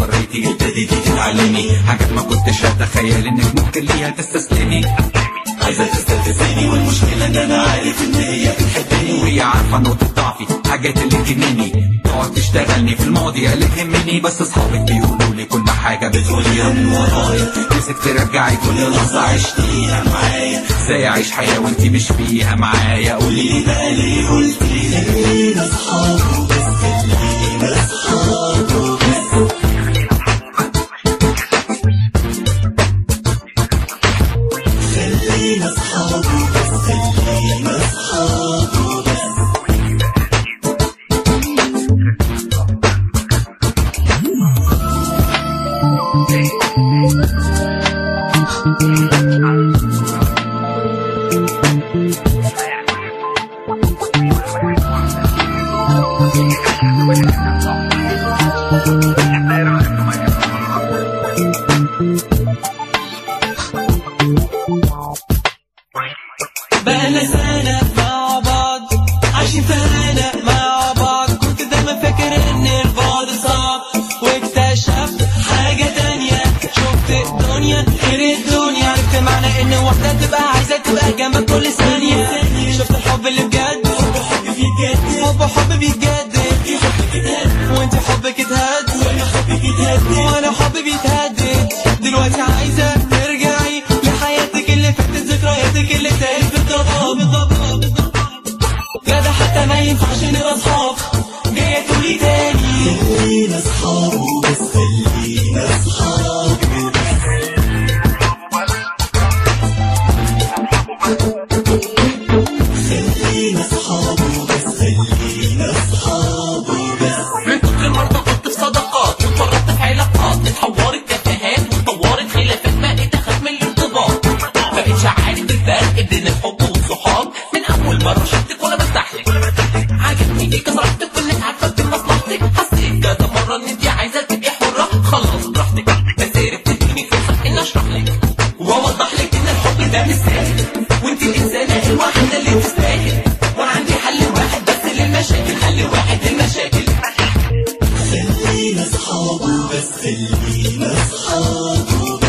اضطريتي ابتديتي تتعلمي حاجات ما كنتش اتخيل انك ممكن ليها تستسلمي عايزة تستفزني والمشكلة ان انا عارف ان هي بتحبني وهي عارفة نقطة ضعفي حاجات اللي تهمني تقعد تشتغلني في الماضي اللي تهمني بس اصحابك بيقولوا لي كل حاجة بتقوليها من ورايا نفسك ترجعي كل لحظة عشتيها معايا ازاي اعيش حياة وانتي مش فيها معايا قولي لي بقى ليه قلتي خلينا اصحاب بس خلينا اصحاب بس خلينا اصحاب بس خلينا اصحاب بس بقالنا سنة مع بعض عايشين في هنا مع بعض كنت دايما فاكر ان البعد صعب واكتشفت حاجة تانية شفت الدنيا غير الدنيا عرفت معنى ان واحدة تبقى عايزة تبقى جنبك كل ثانية شفت الحب اللي بجد حب حب بيتجدد حب حب بيتجدد وانت حبك اتهد وانا حبك اتهدد وانا حبي بيتهدد دلوقتي عايزة ترجعي لحياتك اللي فاتت ذكرياتك اللي تاهت بالضباب لا ده حتى ما ينفعش نبقى اصحاب جاية تقولي تاني خلينا اصحاب بس خلينا اصحاب خلينا اصحاب بس خلينا اصحاب بس من كتر المرضى كنت في صداقات واتفرجت في علاقات اتحورت تفاهات واتطورت خلافات بقيت اخاف من الارتباط مبقتش عارف الفرق بين الحب والصحاب من اول مره شفتك وانا برتاحلك عجبني فيك صراحتك وانك عارفه بين مصلحتك حسيت كذا مره ان انت عايزه تبقي حره خلاص براحتك بس عرفت تديني فرصه اني اشرح لك واوضح لك ان الحب ده مش سهل وانت الانسانه الوحيده اللي تستاهل وعندي حل واحد بس للمشاكل حل واحد للمشاكل خلينا اصحاب بس خلينا اصحاب